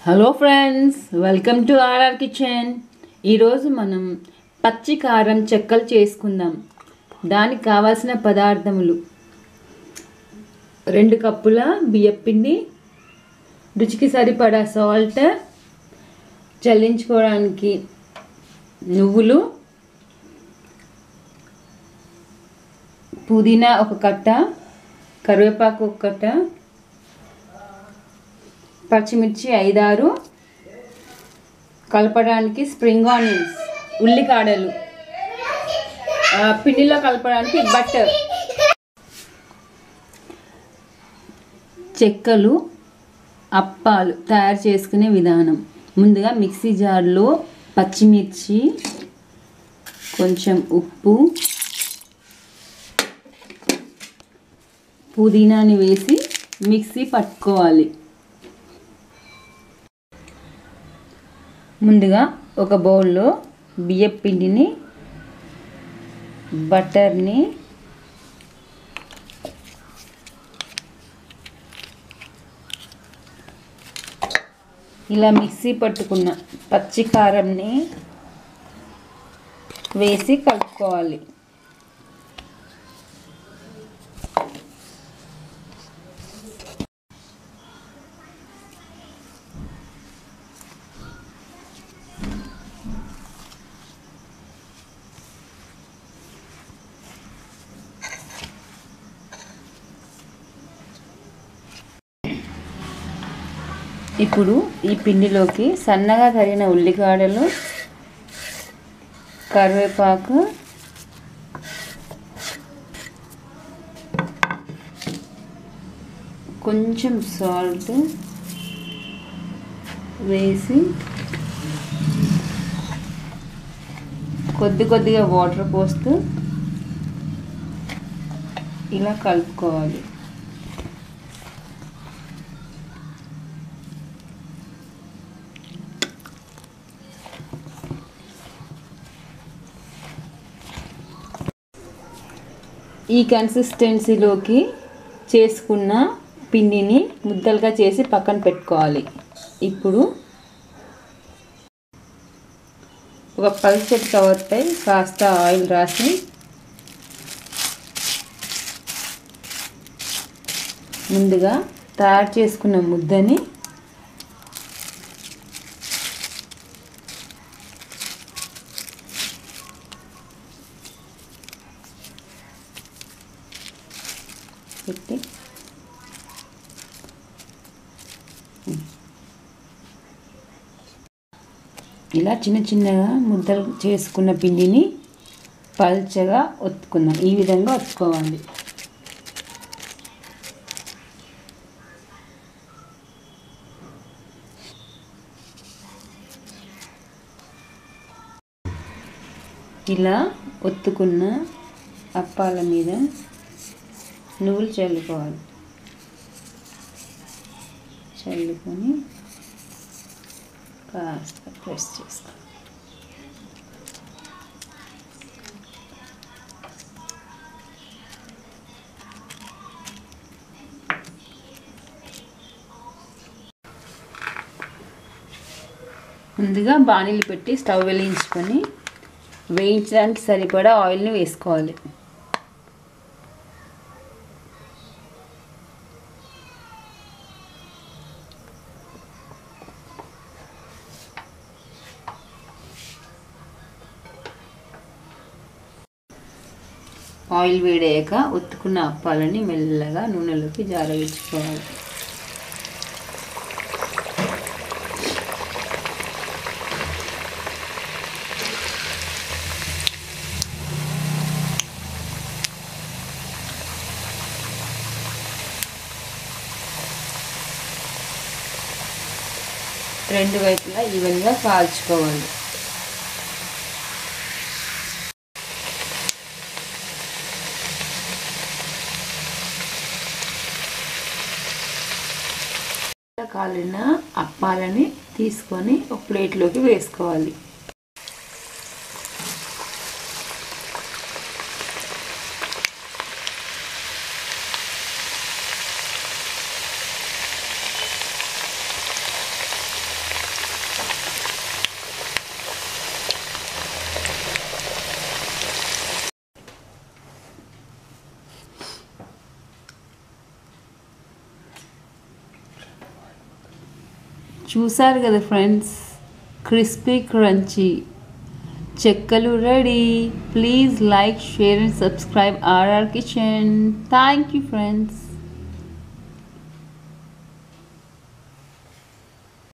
hello friends welcome to RR kitchen ఈరోజు మనం పచ్చి కారం చెక్కలు చేసుకుందాం దానికి కావాల్సిన పదార్థములు రెండు కప్పుల బియ్యపిండి రుచికి సరిపడా సాల్ట్ చల్లించుకోవడానికి నువ్వులు పుదీనా ఒక కట్ట కరివేపాకు ఒక కట్ట పచ్చిమిర్చి ఐదారు కలపడానికి స్ప్రింగ్ ఆనియన్స్ ఉల్లికాడలు ఆ, పిండిలో కలపడానికి బటర్ చెక్కలు అప్పాలు తయారు చేసుకునే విధానం ముందుగా మిక్సీ జార్లో పచ్చిమిర్చి కొంచెం ఉప్పు పుదీనాని వేసి మిక్సీ పట్టుకోవాలి ముందుగా ఒక బౌల్లో బియ్యం పిండిని బటర్ని ఇలా మిక్సీ పట్టుకున్న పచ్చి కారంని వేసి కలుపుకోవాలి ఇప్పుడు ఈ పిండిలోకి సన్నగా తరిగిన ఉల్లికాడలు కరివేపాకు కొంచెం సాల్ట్ వేసి కొద్ది కొద్దిగా వాటర్ పోస్తూ ఇలా కలుపుకోవాలి ఈ కన్సిస్టెన్సీలోకి చేసుకున్న పిండిని ముద్దలుగా చేసి పక్కన పెట్టుకోవాలి ఇప్పుడు ఒక పల్సెట్ కవర్పై కాస్త ఆయిల్ రాసి ముందుగా తయారు చేసుకున్న ముద్దని పెట్టి ఇలా చిన్న చిన్నగా ముద్దలు చేసుకున్న పిండిని పల్చగా ఒత్తుకుందాం ఈ విధంగా ఒత్తుకోవాలి ఇలా ఒత్తుకున్న అప్పాల మీద నువ్వులు చల్లుకోవాలి చల్లుకొని కాస్త ప్రెస్ చేసుకో ముందుగా బాణీలు పెట్టి స్టవ్ వెలిగించుకొని వేయించడానికి సరిపడా ఆయిల్ని వేసుకోవాలి ఆయిల్ వేడయ్యాక ఒత్తుకున్న అప్పాలని మెల్లగా నూనెలోకి జారవించుకోవాలి రెండు వైపులా ఈవెన్గా కాల్చుకోవాలి కాలిన అప్పాలని తీసుకొని ఒక ప్లేట్లోకి వేసుకోవాలి చూసారు కదా ఫ్రెండ్స్ క్రిస్పీ క్రంచీ చెక్కలు ready please like share and subscribe RR kitchen thank you friends